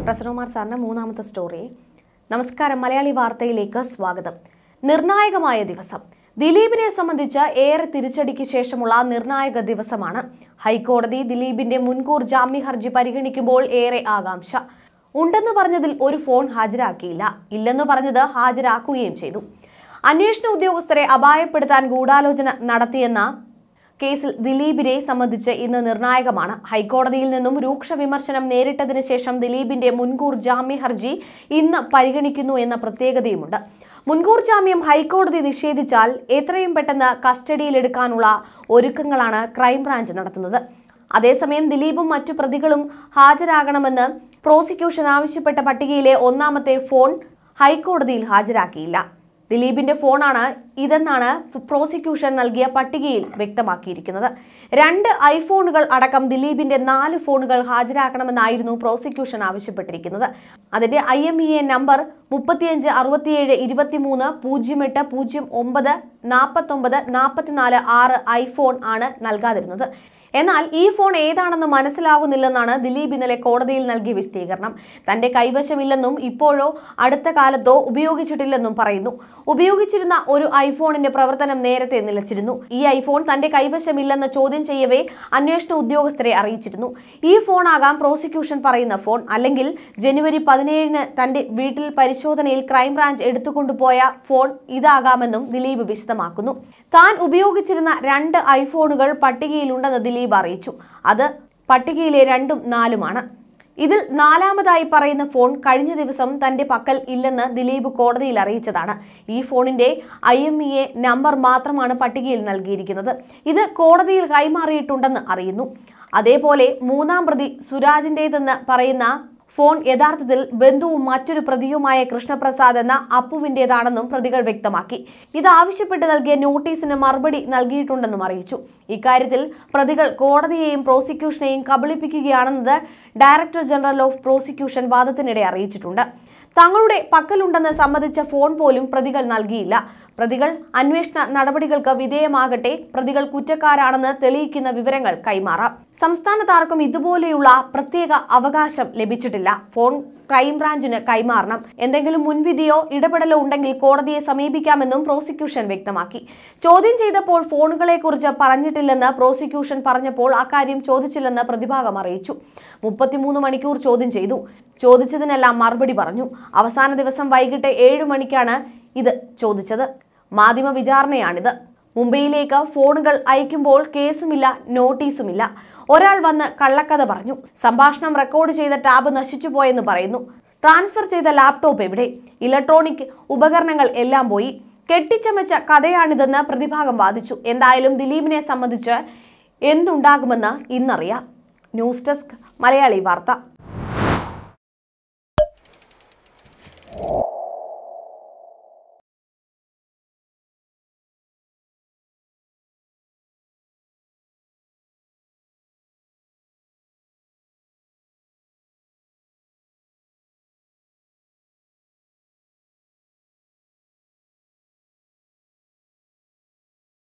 പ്രസന്നകുമാർ സാറിന്റെ മൂന്നാമത്തെ സ്റ്റോറി നമസ്കാരം മലയാളി വാർത്തയിലേക്ക് സ്വാഗതം നിർണായകമായ ദിവസം ദിലീപിനെ സംബന്ധിച്ച് ഏറെ തിരിച്ചടിക്ക് ശേഷമുള്ള നിർണായക ദിവസമാണ് ഹൈക്കോടതി ദിലീപിന്റെ മുൻകൂർ ജാമ്യ ഹർജി പരിഗണിക്കുമ്പോൾ ഏറെ ആകാംക്ഷ ഉണ്ടെന്ന് പറഞ്ഞതിൽ ഒരു ഫോൺ ഹാജരാക്കിയില്ല ഇല്ലെന്ന് പറഞ്ഞത് ഹാജരാക്കുകയും ചെയ്തു അന്വേഷണ ഉദ്യോഗസ്ഥരെ അപായപ്പെടുത്താൻ ഗൂഢാലോചന നടത്തിയെന്ന കേസിൽ ദിലീപിനെ സംബന്ധിച്ച് ഇന്ന് നിർണായകമാണ് ഹൈക്കോടതിയിൽ നിന്നും രൂക്ഷ വിമർശനം നേരിട്ടതിന് ശേഷം ദിലീപിന്റെ മുൻകൂർ ജാമ്യ ഹർജി ഇന്ന് പരിഗണിക്കുന്നു എന്ന പ്രത്യേകതയുമുണ്ട് മുൻകൂർ ജാമ്യം ഹൈക്കോടതി നിഷേധിച്ചാൽ എത്രയും പെട്ടെന്ന് കസ്റ്റഡിയിലെടുക്കാനുള്ള ഒരുക്കങ്ങളാണ് ക്രൈംബ്രാഞ്ച് നടത്തുന്നത് അതേസമയം ദിലീപും മറ്റു പ്രതികളും ഹാജരാകണമെന്ന് പ്രോസിക്യൂഷൻ ആവശ്യപ്പെട്ട പട്ടികയിലെ ഒന്നാമത്തെ ഫോൺ ഹൈക്കോടതിയിൽ ഹാജരാക്കിയില്ല ദിലീപിന്റെ ഫോണാണ് ഇതെന്നാണ് പ്രോസിക്യൂഷൻ നൽകിയ പട്ടികയിൽ വ്യക്തമാക്കിയിരിക്കുന്നത് രണ്ട് ഐഫോണുകൾ അടക്കം ദിലീപിന്റെ നാല് ഫോണുകൾ ഹാജരാക്കണമെന്നായിരുന്നു പ്രോസിക്യൂഷൻ ആവശ്യപ്പെട്ടിരിക്കുന്നത് അതിന്റെ I M E I number മുപ്പത്തിയഞ്ച് അറുപത്തിയേഴ് ഇരുപത്തിമൂന്ന് പൂജ്യം എട്ട് പൂജ്യം ഒമ്പത് നാൽപ്പത്തൊമ്പത് നാൽപ്പത്തിനാല് ആറ് ഐഫോൺ ആണ് നൽകാതിരുന്നത് എന്നാൽ ഈ ഫോൺ ഏതാണെന്ന് മനസ്സിലാകുന്നില്ലെന്നാണ് ദിലീപ് ഇന്നലെ കോടതിയിൽ നൽകിയ വിശദീകരണം തന്റെ കൈവശമില്ലെന്നും ഇപ്പോഴോ അടുത്ത കാലത്തോ ഉപയോഗിച്ചിട്ടില്ലെന്നും പറയുന്നു ഉപയോഗിച്ചിരുന്ന ഒരു ഐഫോണിന്റെ പ്രവർത്തനം നേരത്തെ നിലച്ചിരുന്നു ഈ ഐഫോൺ തന്റെ കൈവശമില്ലെന്ന് ചോദ്യം ചെയ്യവേ അന്വേഷണ ഉദ്യോഗസ്ഥരെ അറിയിച്ചിരുന്നു ഈ ഫോണാകാം പ്രോസിക്യൂഷൻ പറയുന്ന ഫോൺ അല്ലെങ്കിൽ ജനുവരി പതിനേഴിന് തന്റെ വീട്ടിൽ പരിശോധനയിൽ ക്രൈംബ്രാഞ്ച് എടുത്തുകൊണ്ടുപോയ ഫോൺ ഇതാകാമെന്നും ദിലീപ് വിശദമാക്കുന്നു താൻ ഉപയോഗിച്ചിരുന്ന രണ്ട് ഐഫോണുകൾ പട്ടികയിലുണ്ടെന്ന് ദിലീപ് അറിയിച്ചു അത് പട്ടികയിലെ രണ്ടും നാലുമാണ് ഇതിൽ നാലാമതായി പറയുന്ന ഫോൺ കഴിഞ്ഞ ദിവസം തന്റെ പക്കൽ ഇല്ലെന്ന് ദിലീപ് കോടതിയിൽ അറിയിച്ചതാണ് ഈ ഫോണിന്റെ I M E I number മാത്രമാണ് പട്ടികയിൽ നൽകിയിരിക്കുന്നത് ഇത് കോടതിയിൽ കൈമാറിയിട്ടുണ്ടെന്ന് അറിയുന്നു അതേപോലെ മൂന്നാം പ്രതി സുരാജിൻ്റേതെന്ന് പറയുന്ന ഫോൺ യഥാർത്ഥത്തിൽ ബന്ധുവും മറ്റൊരു പ്രതിയുമായ കൃഷ്ണപ്രസാദ് എന്ന അപ്പുവിൻ്റെതാണെന്നും പ്രതികൾ വ്യക്തമാക്കി ഇത് ആവശ്യപ്പെട്ട് നൽകിയ നോട്ടീസിന് മറുപടി നൽകിയിട്ടുണ്ടെന്നും അറിയിച്ചു ഇക്കാര്യത്തിൽ പ്രതികൾ കോടതിയെയും പ്രോസിക്യൂഷനെയും കബളിപ്പിക്കുകയാണെന്നത് ഡയറക്ടർ ജനറൽ ഓഫ് പ്രോസിക്യൂഷൻ വാദത്തിനിടെ അറിയിച്ചിട്ടുണ്ട് തങ്ങളുടെ പക്കലുണ്ടെന്ന് സമ്മതിച്ച ഫോൺ പോലും പ്രതികൾ നൽകിയില്ല പ്രതികൾ അന്വേഷണ നടപടികൾക്ക് വിധേയമാകട്ടെ പ്രതികൾ കുറ്റക്കാരാണെന്ന് തെളിയിക്കുന്ന വിവരങ്ങൾ കൈമാറാം സംസ്ഥാനത്ത് ആർക്കും ഇതുപോലെയുള്ള പ്രത്യേക അവകാശം ലഭിച്ചിട്ടില്ല ഫോൺ ക്രൈംബ്രാഞ്ചിന് കൈമാറണം എന്തെങ്കിലും മുൻവിധിയോ ഇടപെടലോ ഉണ്ടെങ്കിൽ കോടതിയെ സമീപിക്കാമെന്നും പ്രോസിക്യൂഷൻ വ്യക്തമാക്കി ചോദ്യം ചെയ്തപ്പോൾ ഫോണുകളെക്കുറിച്ച് പറഞ്ഞിട്ടില്ലെന്ന് പ്രോസിക്യൂഷൻ പറഞ്ഞപ്പോൾ അക്കാര്യം ചോദിച്ചില്ലെന്ന് പ്രതിഭാഗം അറിയിച്ചു മുപ്പത്തിമൂന്ന് മണിക്കൂർ ചോദ്യം ചെയ്തു ചോദിച്ചതിനെല്ലാം മറുപടി പറഞ്ഞു അവസാന ദിവസം വൈകിട്ട് ഏഴ് മണിക്കാണ് ഇത് ചോദിച്ചത് മാധ്യമ വിചാരണയാണിത് മുംബൈയിലേക്ക് ഫോണുകൾ അയക്കുമ്പോൾ കേസുമില്ല നോട്ടീസുമില്ല ഒരാൾ വന്ന് കള്ളക്കഥ പറഞ്ഞു സംഭാഷണം റെക്കോർഡ് ചെയ്ത ടാബ് നശിച്ചു പോയെന്ന് പറയുന്നു ട്രാൻസ്ഫർ ചെയ്ത ലാപ്ടോപ്പ് എവിടെ ഇലക്ട്രോണിക് ഉപകരണങ്ങൾ എല്ലാം പോയി കെട്ടിച്ചമച്ച കഥയാണിതെന്ന് പ്രതിഭാഗം വാദിച്ചു എന്തായാലും ദിലീപിനെ സംബന്ധിച്ച് എന്തുണ്ടാകുമെന്ന് ഇന്നറിയാം ന്യൂസ് ഡെസ്ക് മലയാളി വാർത്ത